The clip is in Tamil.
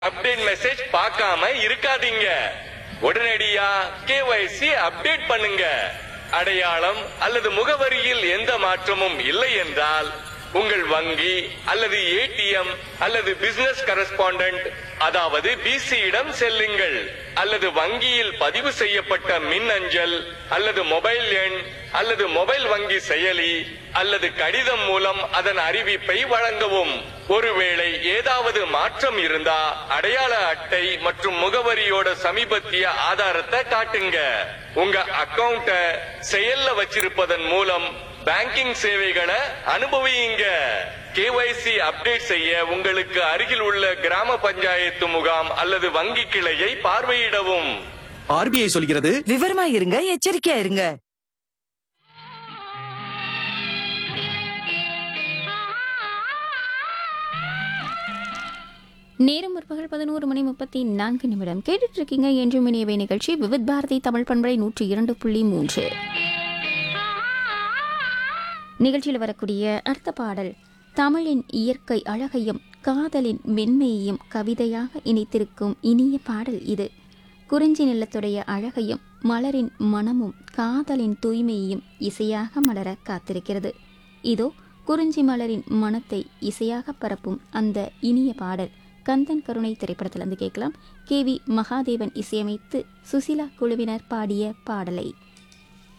அப்டேட் மெசேஜ் பார்க்காம இருக்காதீங்க உடனடியா கேஒய்சி அப்டேட் பண்ணுங்க அடையாளம் அல்லது முகவரியில் எந்த மாற்றமும் இல்லை என்றால் உங்கள் வங்கி அல்லது ஏடிஎம் அல்லது பிசினஸ் கரஸ்பாண்டன்ட் அதாவது பிசியிடம் செல்லுங்கள் அல்லது வங்கியில் பதிவு செய்யப்பட்ட மின் அஞ்சல் அல்லது மொபைல் எண் அல்லது மொபைல் வங்கி செயலி அல்லது கடிதம் மூலம் அதன் அறிவிப்பை வழங்கவும் ஒருவேளை ஏதாவது மாற்றம் இருந்தா அடையாள அட்டை மற்றும் முகவரியோட சமீபத்திய ஆதாரத்தை காட்டுங்க உங்க அக்கவுண்ட செயல்ல வச்சிருப்பதன் மூலம் பேங்கிங் சேவைகளை அனுபவியுங்க கேஒய்சி அப்டேட் செய்ய உங்களுக்கு அருகில் உள்ள கிராம பஞ்சாயத்து முகாம் அல்லது வங்கி கிளையை பார்வையிடவும் ஆர்பிஐ சொல்கிறது விவரமா இருங்க எச்சரிக்கையா இருங்க நேரம் முற்பகல் பதினோரு மணி முப்பத்தி நான்கு நிமிடம் கேட்டுட்டு இருக்கீங்க என்று மினியவை நிகழ்ச்சி விவித் பாரதி தமிழ் பண்பலை நூற்றி இரண்டு புள்ளி மூன்று நிகழ்ச்சியில் வரக்கூடிய அடுத்த பாடல் தமிழின் இயற்கை அழகையும் காதலின் மென்மையையும் கவிதையாக இணைத்திருக்கும் இனிய பாடல் இது குறிஞ்சி நிலத்துடைய அழகையும் மலரின் மனமும் காதலின் தூய்மையையும் இசையாக மலர காத்திருக்கிறது இதோ குறிஞ்சி மலரின் மனத்தை இசையாக பரப்பும் அந்த இனிய பாடல் கந்தன் கருணை திரைப்படத்திலிருந்து கேட்கலாம் கே வி மகாதேவன் இசையமைத்து சுசிலா குழுவினர் பாடிய பாடலை